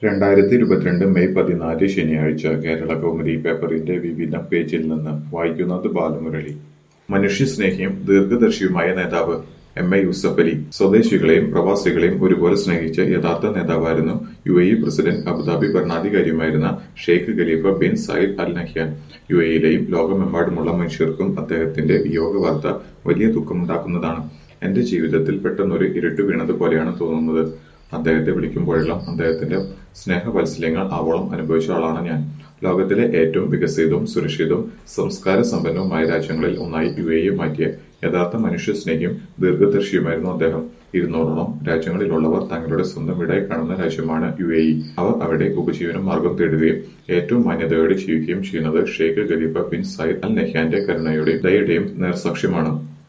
രണ്ടായിരത്തി ഇരുപത്തിരണ്ട് മെയ് പതിനാല് ശനിയാഴ്ച കേരള കൗമുദി പേപ്പറിന്റെ വിവിധ പേജിൽ നിന്ന് വായിക്കുന്നത് ബാലമുരളി മനുഷ്യസ്നേഹിയും ദീർഘദർശിയുമായ നേതാവ് എം എ യൂസഫലി സ്വദേശികളെയും പ്രവാസികളെയും ഒരുപോലെ സ്നേഹിച്ച യഥാർത്ഥ നേതാവായിരുന്നു U A E president Abu Dhabi ഭരണാധികാരിയുമായിരുന്ന Sheikh Khalifa bin Zayed Al Nahyan U എയിലെയും ലോകമെമ്പാടുമുള്ള മനുഷ്യർക്കും അദ്ദേഹത്തിന്റെ വിയോഗ വാർത്ത വലിയ ദുഃഖമുണ്ടാക്കുന്നതാണ് എന്റെ ജീവിതത്തിൽ പെട്ടെന്നൊരു ഇരുട്ട് വീണത് പോലെയാണ് തോന്നുന്നത് അദ്ദേഹത്തെ വിളിക്കുമ്പോഴെല്ലാം അദ്ദേഹത്തിന്റെ സ്നേഹവാത്സല്യങ്ങൾ ആവോളം അനുഭവിച്ച ആളാണ് ഞാൻ ലോകത്തിലെ ഏറ്റവും വികസിതവും സുരക്ഷിതവും സംസ്കാര സമ്പന്നവുമായ രാജ്യങ്ങളിൽ ഒന്നായി യു എ മാറ്റിയ യഥാർത്ഥ മനുഷ്യസ്നേഹിയും ദീർഘദർശിയുമായിരുന്നു അദ്ദേഹം ഇരുന്നൂറോളം രാജ്യങ്ങളിലുള്ളവർ തങ്ങളുടെ സ്വന്തം വീടായി കാണുന്ന രാജ്യമാണ് യു എ ഇ അവർ അവിടെ ഉപജീവന മാർഗം തേടുകയും ഏറ്റവും മാന്യതയോടെ ജീവിക്കുകയും ചെയ്യുന്നത് Sheikh Khalifa bin Zayed Al നഹ്യാന്റെ കരുണയുടെയും ദയയുടെയും നേർസാക്ഷ്യമാണ്